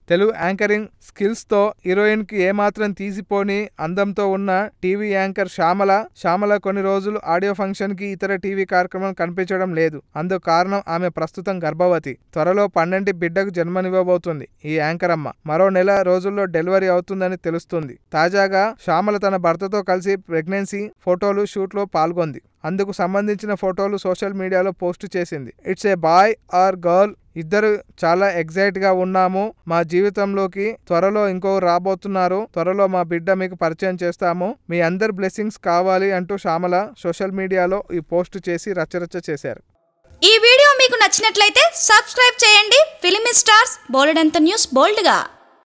Telugu anchoring skills తో heroine కి ఏమాత్రం తీసిపోని అందంతో ఉన్న టీవీ యాంకర్ శ్యామల శ్యామల కొన్ని రోజులు ఆడియో ఫంక్షన్ కి ఇతర టీవీ కార్యక్రమం కనిపించడం లేదు అందుకు కారణం ఆమె ప్రస్తుతం గర్భవతి త్వరలో పన్నెండు బిడ్డకు జన్మనివ్వబోతుంది ఈ యాంకర్ అమ్మ మరో నెల రోజుల్లో డెలివరీ అవుతుందని తెలుస్తుంది తాజాగా శ్యామల తన భర్తతో కలిసి ప్రెగ్నెన్సీ ఫోటోలు షూట్ లో పాల్గొంది అందుకు సంబంధించిన ఫోటోలు సోషల్ మీడియాలో పోస్ట్ చేసింది it's a boy or girl ఇద్దరు చాలా ఎగ్జైట్ గా ఉన్నాము మా జీవితంలోకి త్వరలో ఇంకో రాబోతున్నారు త్వరలో మా బిడ్డ మీకు పరిచయం చేస్తాము మీ అందరి బ్లెస్సింగ్స్ కావాలి అంటూ శ్యామల సోషల్ మీడియాలో ఈ పోస్ట్ చేసి రచ్చరచ్చ చేశారు ఈ వీడియో మీకు నచ్చినట్లయితే సబ్స్క్రైబ్ చేయండి ఫిలిమి స్టార్స్ బోలెడంత న్యూస్ బోల్డ్గా